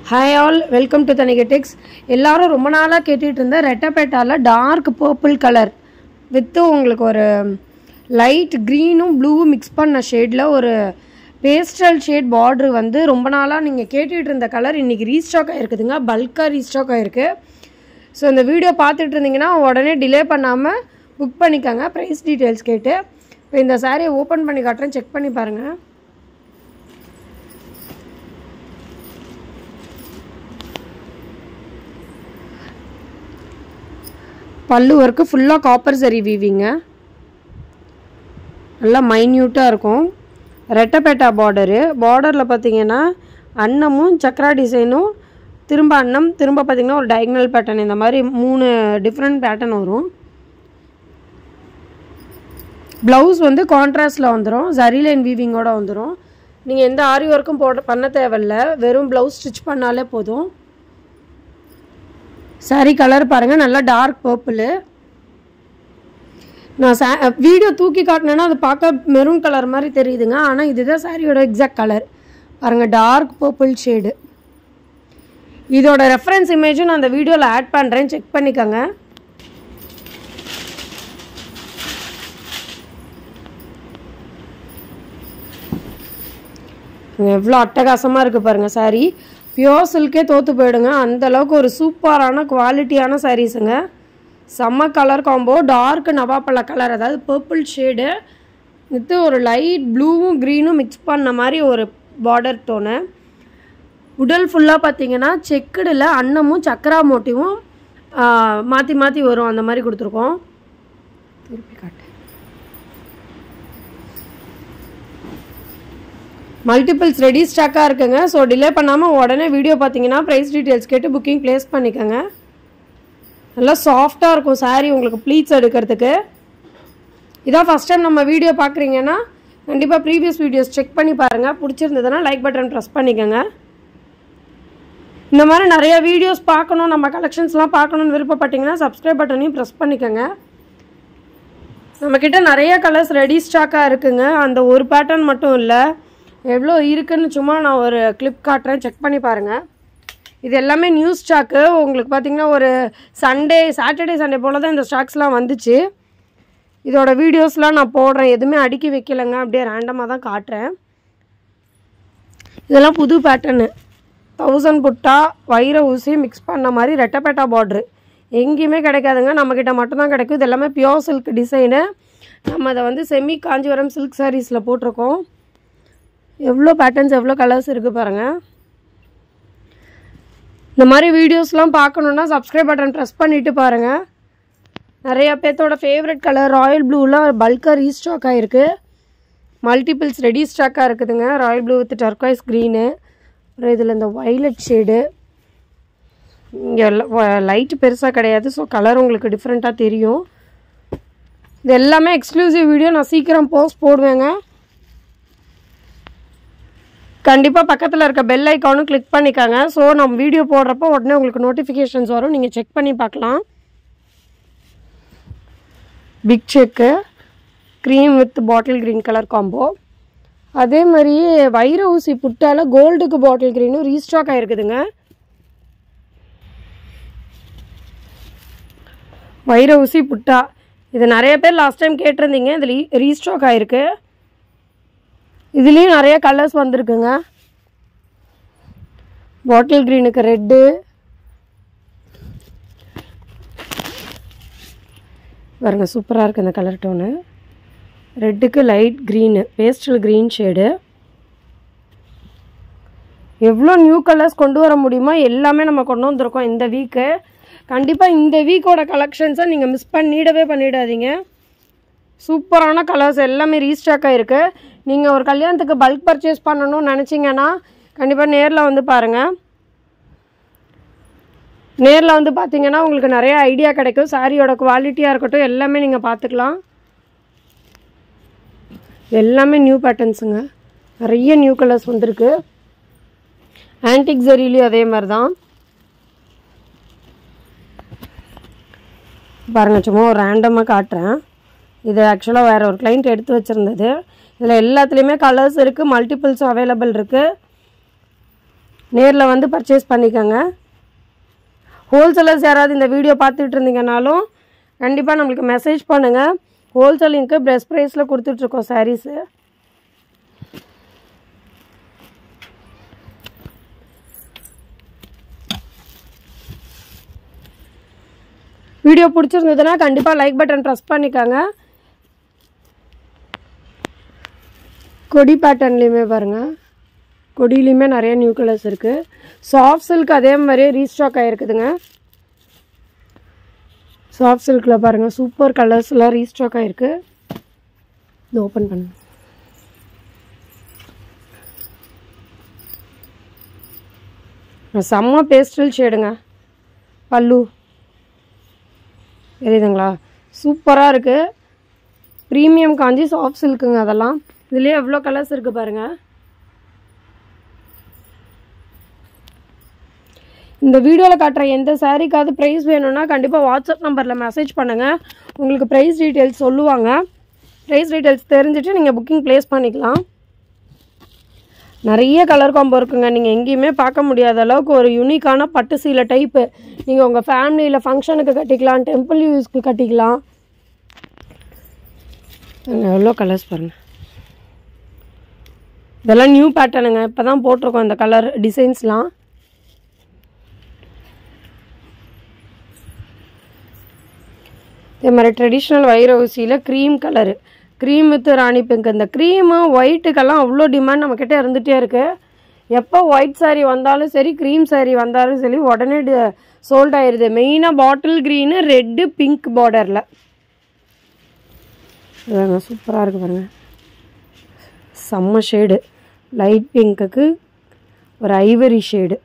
hi all welcome to தனிகெட்டிக்ஸ் எல்லாரும் ரொம்ப நாளாக கேட்டுட்டு இருந்த ரெட்டப்பேட்டாவில் டார்க் பர்பிள் கலர் வித்து உங்களுக்கு ஒரு லைட் க்ரீனும் ப்ளூவும் மிக்ஸ் பண்ண ஷேடில் ஒரு பேஸ்டல் ஷேட் பார்டர் வந்து ரொம்ப நாளாக நீங்கள் கேட்டுட்டு இருந்த கலர் இன்றைக்கி ரீஸ்டாக் ஆகிருக்குதுங்க பல்காக ரீஸ்டாக் ஆகிருக்கு ஸோ இந்த வீடியோ பார்த்துட்டு இருந்தீங்கன்னா உடனே டிலே பண்ணாமல் புக் பண்ணிக்கோங்க ப்ரைஸ் டீட்டெயில்ஸ் கேட்டு இப்போ இந்த சாரியை ஓப்பன் பண்ணி காட்டுறேன் செக் பண்ணி பாருங்கள் பல்லு ஒர்க்கு ஃபுல்லாக காப்பர் சரி வீவிங்க நல்லா மைன்யூட்டாக இருக்கும் ரெட்டப்பேட்டா பார்டரு பார்டரில் பார்த்தீங்கன்னா அன்னமும் சக்ரா டிசைனும் திரும்ப அன்னம் திரும்ப பார்த்தீங்கன்னா ஒரு டயக்னல் பேட்டர்ன் இந்த மாதிரி மூணு டிஃப்ரெண்ட் பேட்டர்ன் வரும் ப்ளவுஸ் வந்து கான்ட்ராஸ்டில் வந்துடும் ஜரி லைன் வீவிங்கோட வந்துடும் நீங்கள் எந்த ஆரி ஒர்க்கும் போட பண்ண தேவையில்ல வெறும் ப்ளவுஸ் ஸ்டிச் பண்ணாலே போதும் சாரி கலர் பாருங்கள் நல்லா டார்க் பர்பிள் நான் சா வீடியோ தூக்கி காட்டினேன்னா அது பார்க்க மெரூன் கலர் மாதிரி தெரியுதுங்க ஆனால் இதுதான் சாரியோட எக்ஸாக்ட் கலர் பாருங்கள் டார்க் பர்பிள் ஷேடு இதோட ரெஃபரன்ஸ் இமேஜும் நான் அந்த வீடியோவில் ஆட் பண்ணுறேன் செக் பண்ணிக்கோங்க எவ்வளோ அட்டகாசமாக இருக்குது பாருங்கள் சாரி பியோர் சில்கே தோற்று போயிடுங்க அந்த அளவுக்கு ஒரு சூப்பரான குவாலிட்டியான சாரீஸுங்க செம்ம கலர் காம்போ டார்க் நவாப்பழ கலர் அதாவது பர்பிள் ஷேடு வித்து ஒரு லைட் ப்ளூவும் க்ரீனும் மிக்ஸ் பண்ண மாதிரி ஒரு பார்டர் டோனு உடல் ஃபுல்லாக பார்த்தீங்கன்னா செக்குடில் அன்னமும் சக்கரா மோட்டிவும் மாற்றி மாற்றி வரும் அந்த மாதிரி கொடுத்துருக்கோம் திருப்பி காட்டு மல்டிபிள்ஸ் ரெடி ஸ்டாக்காக இருக்குங்க ஸோ டிலே பண்ணாமல் உடனே வீடியோ பார்த்தீங்கன்னா ப்ரைஸ் டீட்டெயில்ஸ் கேட்டு புக்கிங் ப்ளேஸ் பண்ணிக்கோங்க நல்லா சாஃப்டாக இருக்கும் சாரீ உங்களுக்கு ப்ளீட்ஸ் எடுக்கிறதுக்கு இதான் ஃபஸ்ட் டைம் நம்ம வீடியோ பார்க்குறீங்கன்னா கண்டிப்பாக ப்ரீவியஸ் வீடியோஸ் செக் பண்ணி பாருங்கள் பிடிச்சிருந்ததுன்னா லைக் பட்டன் ப்ரெஸ் பண்ணிக்கோங்க இந்த மாதிரி நிறைய வீடியோஸ் பார்க்கணும் நம்ம கலெக்ஷன்ஸ்லாம் பார்க்கணுன்னு விருப்பப்பட்டீங்கன்னா சப்ஸ்கிரைப் பட்டனையும் ப்ரெஸ் பண்ணிக்கோங்க நம்மக்கிட்ட நிறைய கலர்ஸ் ரெடி ஸ்டாக்காக இருக்குங்க அந்த ஒரு பேட்டர்ன் மட்டும் இல்லை எவ்வளோ இருக்குன்னு சும்மா நான் ஒரு கிளிப் காட்டுறேன் செக் பண்ணி பாருங்கள் இது எல்லாமே நியூ ஸ்டாக்கு உங்களுக்கு பார்த்தீங்கன்னா ஒரு சண்டே சாட்டர்டே சண்டே போல் தான் இந்த ஸ்டாக்ஸ்லாம் வந்துச்சு இதோட வீடியோஸ்லாம் நான் போடுறேன் எதுவுமே அடுக்கி வைக்கலைங்க அப்படியே ரேண்டமாக தான் காட்டுறேன் இதெல்லாம் புது பேட்டர்னு தௌசண்ட் புட்டா வைர ஊசி மிக்ஸ் பண்ண மாதிரி ரெட்டப்பேட்டா பார்ட்ரு எங்கேயுமே கிடைக்காதுங்க நம்மக்கிட்ட மட்டும்தான் கிடைக்கும் இது எல்லாமே பியோர் சில்க் டிசைனு நம்ம அதை வந்து செமி காஞ்சிபுரம் சில்க் சாரீஸில் போட்டிருக்கோம் எவ்வளோ பேட்டர்ன்ஸ் எவ்வளோ கலர்ஸ் இருக்குது பாருங்கள் இந்த மாதிரி வீடியோஸ்லாம் பார்க்கணுன்னா சப்ஸ்கிரைப் பட்டன் ப்ரெஸ் பண்ணிவிட்டு பாருங்கள் நிறைய பேர்த்தோட ஃபேவரட் கலர் ராயல் ப்ளூலாம் பல்காக ரீஸ்டாக் ஆகிருக்கு மல்டிபிள்ஸ் ரெடி ஸ்டாக்காக இருக்குதுங்க royal blue with turquoise green அப்புறம் இதில் இந்த வைலட் ஷேடு இங்கே லைட்டு பெருசாக கிடையாது ஸோ கலர் உங்களுக்கு டிஃப்ரெண்ட்டாக தெரியும் இது எல்லாமே எக்ஸ்க்ளூசிவ் வீடியோ நான் சீக்கிரம் போஸ்ட் போடுவேங்க கண்டிப்பாக பக்கத்தில் இருக்க பெல் ஐக்கானும் கிளிக் பண்ணிக்கோங்க ஸோ நம்ம வீடியோ போடுறப்போ உடனே உங்களுக்கு நோட்டிஃபிகேஷன்ஸ் வரும் நீங்கள் செக் பண்ணி பார்க்கலாம் big check cream with bottle green colour combo அதே மாதிரி வைர ஊசி புட்டால் கோல்டுக்கு பாட்டில் க்ரீனும் ரீஸ்டாக் ஆகிருக்குதுங்க வைர ஊசி புட்டா இது நிறைய பேர் லாஸ்ட் டைம் கேட்டிருந்தீங்க இதில் ரீஸ்டாக் ஆகிருக்கு இதுலேயும் நிறைய கலர்ஸ் வந்திருக்குங்க பாட்டில் க்ரீனுக்கு ரெட்டு பாருங்க சூப்பராக இருக்குது இந்த கலர் டோனு ரெட்டுக்கு light green pastel green shade எவ்வளோ நியூ கலர்ஸ் கொண்டு வர முடியுமோ எல்லாமே நம்ம கொண்டு வந்திருக்கோம் இந்த வீக்கு கண்டிப்பாக இந்த வீக்கோட கலெக்ஷன்ஸை நீங்கள் மிஸ் பண்ணிடவே பண்ணிடாதீங்க சூப்பரான கலர்ஸ் எல்லாமே ரீஸ்டாக்காக இருக்குது நீங்கள் ஒரு கல்யாணத்துக்கு பல்க் பர்ச்சேஸ் பண்ணணும்னு நினச்சிங்கன்னா கண்டிப்பாக நேரில் வந்து பாருங்கள் நேரில் வந்து பார்த்தீங்கன்னா உங்களுக்கு நிறைய ஐடியா கிடைக்கும் சாரியோட குவாலிட்டியாக இருக்கட்டும் எல்லாமே நீங்கள் பார்த்துக்கலாம் எல்லாமே நியூ பேட்டர்ன்ஸுங்க நிறைய நியூ கலர்ஸ் வந்திருக்கு ஆன்டிக் ஜெரிலையும் அதே மாதிரி தான் பாருங்கள் சும்மா ஒரு ரேண்டமாக காட்டுறேன் இது ஆக்சுவலாக வேறு ஒரு கிளைண்ட் எடுத்து வச்சுருந்தது இதில் எல்லாத்துலேயுமே கலர்ஸ் இருக்குது மல்டிபிள்ஸும் அவைலபிள் இருக்குது நேரில் வந்து பர்ச்சேஸ் பண்ணிக்கோங்க ஹோல்சேலர்ஸ் யாராவது இந்த வீடியோ பார்த்துட்டு இருந்தீங்கனாலும் கண்டிப்பாக நம்மளுக்கு மெசேஜ் பண்ணுங்கள் ஹோல்சேலிங்க்கு பெஸ்ட் ப்ரைஸில் கொடுத்துட்ருக்கோம் சாரீஸு வீடியோ பிடிச்சிருந்ததுன்னா கண்டிப்பாக லைக் பட்டன் ப்ரெஸ் பண்ணிக்கோங்க கொடி பேட்டர்ன்லேயுமே பாருங்கள் கொடியிலையுமே நிறைய நியூ கலர்ஸ் இருக்குது சாஃப்ட் சில்க் அதே மாதிரியே ரீஸ்டாக் ஆகிருக்குதுங்க சாஃப்ட் சில்கில் பாருங்கள் சூப்பர் கலர்ஸ்லாம் ரீஸ்டாக் ஆகிருக்கு இது ஓப்பன் பண்ணு செம்ம பேஸ்டல் ஷேடுங்க பல்லு தெரியுதுங்களா சூப்பராக இருக்குது ப்ரீமியம் காஞ்சி சாஃப்ட் சில்க்குங்க அதெல்லாம் இதுலேயே எவ்வளோ கலர்ஸ் இருக்குது பாருங்கள் இந்த வீடியோவில் காட்டுற எந்த சாரீக்காவது ப்ரைஸ் வேணும்னா கண்டிப்பாக வாட்ஸ்அப் நம்பரில் மெசேஜ் பண்ணுங்கள் உங்களுக்கு ப்ரைஸ் டீட்டெயில்ஸ் சொல்லுவாங்க ப்ரைஸ் டீட்டெயில்ஸ் தெரிஞ்சுட்டு நீங்கள் புக்கிங் ப்ளேஸ் பண்ணிக்கலாம் நிறைய கலர் காம்போ இருக்குங்க நீங்கள் எங்கேயுமே பார்க்க முடியாத அளவுக்கு ஒரு யூனிக்கான பட்டு சீலை டைப்பு நீங்கள் உங்கள் ஃபேமிலியில் ஃபங்க்ஷனுக்கு கட்டிக்கலாம் டெம்பிள் யூஸ்க்கு கட்டிக்கலாம் எவ்வளோ கலர்ஸ் பாருங்கள் இதெல்லாம் நியூ பேட்டர்னுங்க இப்போ தான் போட்டிருக்கோம் இந்த கலர் டிசைன்ஸ்லாம் இதே மாதிரி ட்ரெடிஷ்னல் வைர ஊசியில் cream colour cream with rani pink இந்த க்ரீமு ஒயிட்டுக்கெல்லாம் அவ்வளோ டிமாண்ட் நம்மக்கிட்ட இருந்துகிட்டே இருக்குது எப்போ ஒயிட் saree வந்தாலும் சரி க்ரீம் saree வந்தாலும் சரி உடனே சோல்ட் ஆயிடுது மெயினாக பாட்டில் க்ரீனு ரெட்டு பிங்க் பார்டரில் இதாங்க சூப்பராக இருக்குது பாருங்கள் செம்ம ஷேடு லைட் பிங்க்குக்கு ஒரு ஐவரி ஷேடு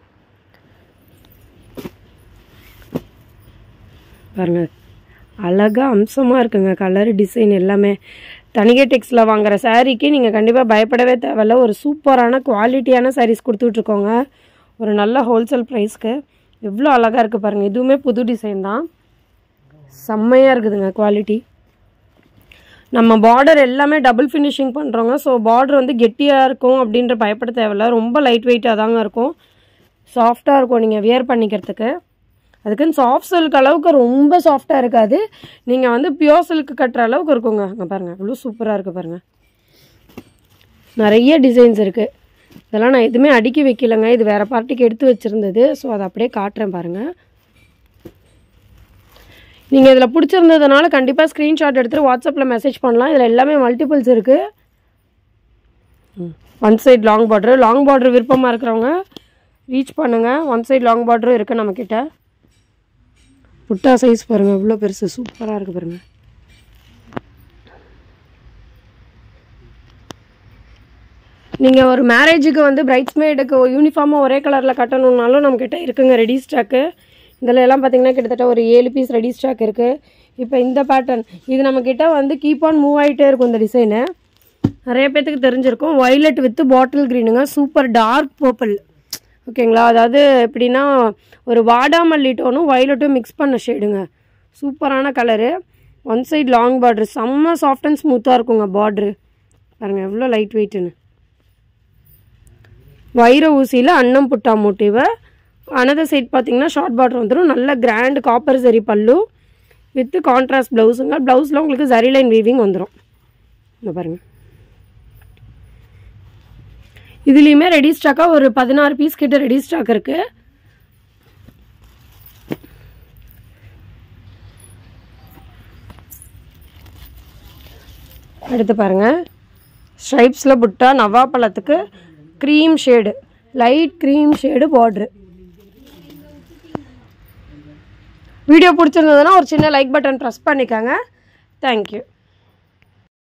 பாருங்க அழகாக அம்சமாக இருக்குங்க கலர் டிசைன் எல்லாமே தனிகை டெக்ஸில் வாங்குற சாரீக்கு நீங்கள் கண்டிப்பாக பயப்படவே தேவையில்ல ஒரு சூப்பரான குவாலிட்டியான சாரீஸ் கொடுத்துட்ருக்கோங்க ஒரு நல்ல ஹோல்சேல் ப்ரைஸ்க்கு எவ்வளோ அழகாக இருக்குது பாருங்கள் இதுவுமே புது டிசைன் தான் செம்மையாக இருக்குதுங்க குவாலிட்டி நம்ம பார்டர் எல்லாமே டபுள் ஃபினிஷிங் பண்ணுறோங்க ஸோ பார்டர் வந்து கெட்டியாக இருக்கும் அப்படின்ற பயப்பட தேவையில்ல ரொம்ப லைட் வெயிட்டாக தாங்க இருக்கும் சாஃப்டாக இருக்கும் நீங்கள் வியர் பண்ணிக்கிறதுக்கு அதுக்குன்னு சாஃப்ட் சில்க் அளவுக்கு ரொம்ப சாஃப்டாக இருக்காது நீங்கள் வந்து பியோர் சில்க் கட்டுற அளவுக்கு இருக்குங்க அங்கே பாருங்கள் இவ்வளோ சூப்பராக இருக்குது பாருங்கள் நிறைய டிசைன்ஸ் இருக்குது இதெல்லாம் நான் எதுவுமே அடுக்கி வைக்கலைங்க இது வேறு பார்ட்டிக்கு எடுத்து வச்சுருந்தது ஸோ அதை அப்படியே காட்டுறேன் பாருங்கள் நீங்கள் இதில் பிடிச்சிருந்ததுனால கண்டிப்பாக ஸ்க்ரீன்ஷாட் எடுத்துகிட்டு வாட்ஸ்அப்பில் மெசேஜ் பண்ணலாம் இதில் எல்லாமே மல்டிபிள்ஸ் இருக்குது one side long border long border விருப்பமாக இருக்கிறவங்க ரீச் பண்ணுங்கள் ஒன் சைடு லாங் பார்டரும் இருக்குது நம்மக்கிட்ட புட்டா சைஸ் பாருங்கள் இவ்வளோ பெருசு சூப்பராக இருக்குது பாருங்கள் நீங்கள் ஒரு மேரேஜுக்கு வந்து பிரைட்ஸ்மேடுக்கு யூனிஃபார்மாக ஒரே கலரில் கட்டணுன்னாலும் நம்மக்கிட்ட இருக்குங்க ரெடி ஸ்டாக்கு இதில் எல்லாம் பார்த்தீங்கன்னா கிட்டத்தட்ட ஒரு ஏழு பீஸ் ரெடி ஸ்டாக் இருக்குது இப்போ இந்த பேட்டர்ன் இது நம்மக்கிட்ட வந்து கீப் ஆன் மூவ் ஆகிட்டே இருக்கும் இந்த டிசைனு நிறைய பேர்த்துக்கு தெரிஞ்சிருக்கும் வயலட் வித் பாட்டில் க்ரீனுங்க சூப்பர் டார்க் பர்பிள் ஓகேங்களா அதாவது எப்படின்னா ஒரு வாடாமல்லி டோனும் வயலட்டும் மிக்ஸ் பண்ண ஷேடுங்க சூப்பரான colour one side long border செம்ம சாஃப்ட் அண்ட் ஸ்மூத்தாக இருக்குங்க பார்ட்ரு பாருங்கள் எவ்வளோ லைட் வெயிட்டுன்னு வைர ஊசியில் அன்னம் புட்டா மோட்டிவை அனதர் சைட் பார்த்தீங்கன்னா ஷார்ட் பார்டர் வந்துடும் நல்ல கிராண்ட் காப்பர் சரி பல்லு வித் கான்ட்ராஸ்ட் ப்ளவுஸுங்க ப்ளவுஸில் உங்களுக்கு சரி லைன் வீவிங் வந்துடும் இந்த பாருங்கள் இதுலேயுமே ரெடி ஸ்டாக்காக ஒரு பதினாறு பீஸ் கிட்ட ரெடி ஸ்டாக் இருக்குது அடுத்து பாருங்கள் ஸ்ட்ரைப்ஸில் புட்டா நவாப்பழத்துக்கு cream shade light cream shade border video பிடிச்சிருந்ததுன்னா ஒரு சின்ன லைக் பட்டன் ப்ரெஸ் பண்ணிக்கோங்க தேங்க்யூ